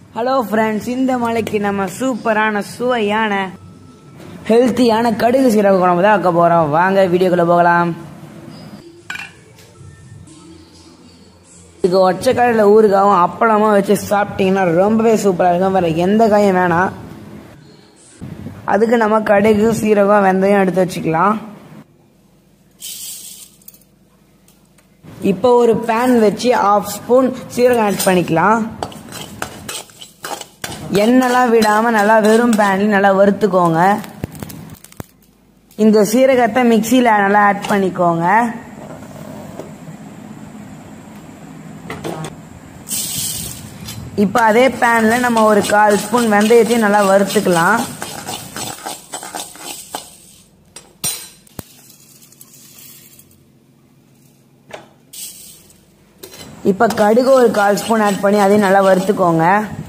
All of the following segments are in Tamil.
ஹலோ ஃப்ரெண்ட்ஸ் இந்த மலைக்கு நம்ம சூப்பரான சுவையான ஹெல்த்தியான கடுகு சீரக குழம்பு தான் ஆக்க போகிறோம் வாங்க வீடியோக்குள்ளே போகலாம் இதுக்கு ஒற்றைக்காயில் ஊறுகாவும் அப்பளமும் வச்சு சாப்பிட்டீங்கன்னா ரொம்பவே சூப்பராக இருக்கும் வேறு எந்த காயும் வேணாம் அதுக்கு நம்ம கடுகு சீரகம் வெந்தயம் எடுத்து வச்சுக்கலாம் இப்போ ஒரு பேன் வச்சு ஆஃப் ஸ்பூன் சீரகம் ஆட் பண்ணிக்கலாம் எண்ணெய்லாம் விடாமல் நல்லா வெறும் பேன்ல நல்லா வறுத்துக்கோங்க இந்த சீரகத்தை மிக்சியில் நல்லா ஆட் பண்ணிக்கோங்க இப்போ அதே பேனில் நம்ம ஒரு கால் ஸ்பூன் வெந்தயத்தையும் நல்லா வறுத்துக்கலாம் இப்போ கடுகு ஒரு கால் ஸ்பூன் ஆட் பண்ணி அதையும் நல்லா வறுத்துக்கோங்க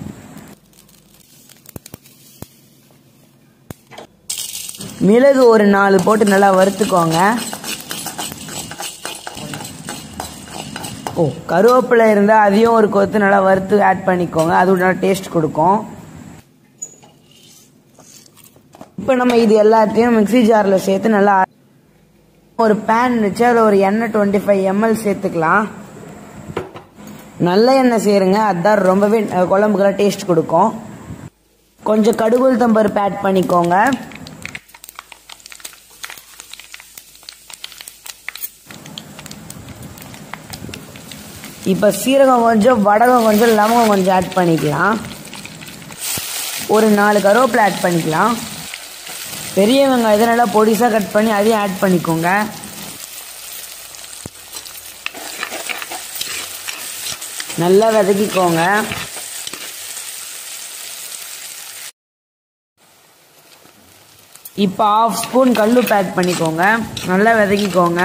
மிளகு ஒரு நாலு போட்டு நல்லா வறுத்துக்கோங்க ஓ கருவேப்பிலை இருந்தால் அதையும் ஒரு கொத்து நல்லா வறுத்து ஆட் பண்ணிக்கோங்க அது நல்லா டேஸ்ட் கொடுக்கும் இப்போ நம்ம இது எல்லாத்தையும் மிக்சி ஜாரில் சேர்த்து நல்லா ஒரு பேன் வச்சு அதில் ஒரு எண்ணெய் டுவெண்ட்டி ஃபைவ் எம்எல் சேர்த்துக்கலாம் நல்ல எண்ணெய் சேருங்க அதுதான் ரொம்பவே குழம்புக்கெல்லாம் டேஸ்ட் கொடுக்கும் கொஞ்சம் கடுகுள் தம்பருப்பு ஆட் பண்ணிக்கோங்க இப்போ சீரகம் கொஞ்சம் வடகம் கொஞ்சம் லவங்கம் கொஞ்சம் ஆட் பண்ணிக்கலாம் ஒரு நாலு கருவேப்பிலை ஆட் பண்ணிக்கலாம் பெரிய வெங்காயத்தை நல்லா பொடிசாக கட் பண்ணி அதையும் ஆட் பண்ணிக்கோங்க நல்லா வதக்கிக்கோங்க இப்போ ஆஃப் ஸ்பூன் கல்லுப்பு ஆட் பண்ணிக்கோங்க நல்லா வதக்கிக்கோங்க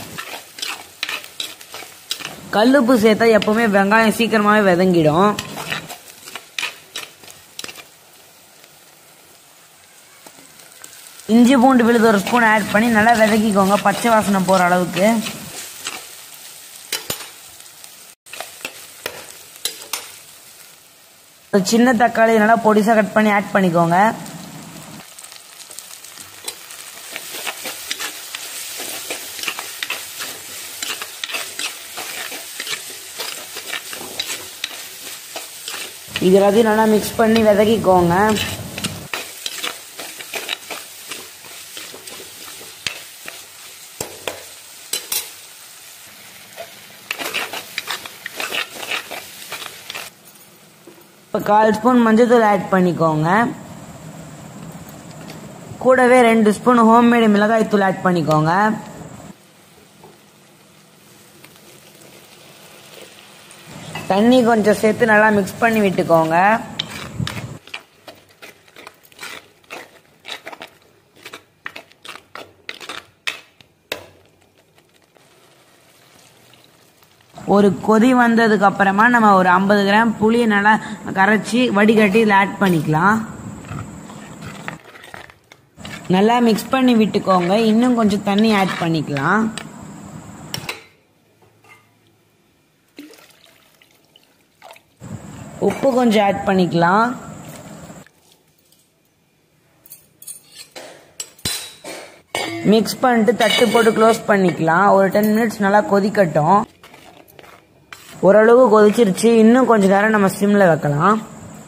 கல்லுப்பு சேர்த்தா எப்பவுமே வெங்காயம் சீக்கிரமாகவே வதங்கிடும் இஞ்சி பூண்டு விழுது ஒரு ஸ்பூன் ஆட் பண்ணி நல்லா வதக்கிக்கோங்க பச்சை வாசனை போகிற அளவுக்கு ஒரு சின்ன தக்காளி நல்லா பொடிசாக கட் பண்ணி ஆட் பண்ணிக்கோங்க இது எல்லாத்தையும் நல்லா மிக்ஸ் பண்ணி விதக்கிக்கோங்க இப்போ கால் ஸ்பூன் மஞ்சள்தூள் ஆட் பண்ணிக்கோங்க கூடவே ரெண்டு ஸ்பூன் ஹோம்மேடு மிளகாய் தூள் ஆட் பண்ணிக்கோங்க தண்ணி கொஞ்சம் சேர்த்து நல்லா மிக்ஸ் பண்ணி விட்டுக்கோங்க ஒரு கொதி வந்ததுக்கு அப்புறமா நம்ம ஒரு ஐம்பது கிராம் புளியை நல்லா கரைச்சி வடிகட்டி இதில் ஆட் பண்ணிக்கலாம் நல்லா மிக்ஸ் பண்ணி விட்டுக்கோங்க இன்னும் கொஞ்சம் தண்ணி ஆட் பண்ணிக்கலாம் உப்பு கொஞ்சம் ஆட் பண்ணிக்கலாம் மிக்ஸ் பண்ணிட்டு தட்டு போட்டு க்ளோஸ் பண்ணிக்கலாம் ஒரு டென் மினிட்ஸ் நல்லா கொதிக்கட்டும் ஓரளவு கொதிச்சிருச்சு இன்னும் கொஞ்ச நேரம் நம்ம சிம்ல வைக்கலாம்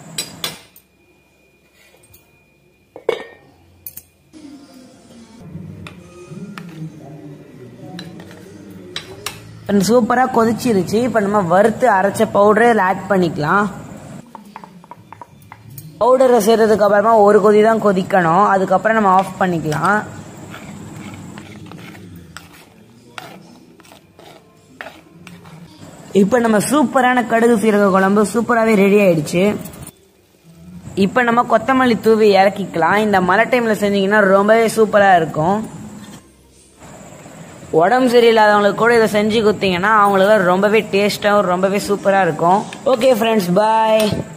சூப்பராக கொதிச்சிருச்சு இப்போ நம்ம வறுத்து அரைச்ச பவுடரை இதில் ஆட் பண்ணிக்கலாம் பவுடரை சேர்த்ததுக்கு அப்புறமா ஒரு கொதி தான் கொதிக்கணும் அதுக்கப்புறம் நம்ம ஆஃப் பண்ணிக்கலாம் இப்போ நம்ம சூப்பரான கடுகு சீரக குழம்பு சூப்பராகவே ரெடி ஆயிடுச்சு இப்போ நம்ம கொத்தமல்லி தூவி இறக்கிக்கலாம் இந்த மழை டைமில் செஞ்சீங்கன்னா ரொம்பவே சூப்பராக இருக்கும் உடம்பு சரியில்லாதவங்களுக்கு கூட இதை செஞ்சு கொடுத்தீங்கன்னா அவங்களுக்கு ரொம்பவே டேஸ்ட்டாகவும் ரொம்பவே சூப்பராக இருக்கும் ஓகே ஃப்ரெண்ட்ஸ் பாய்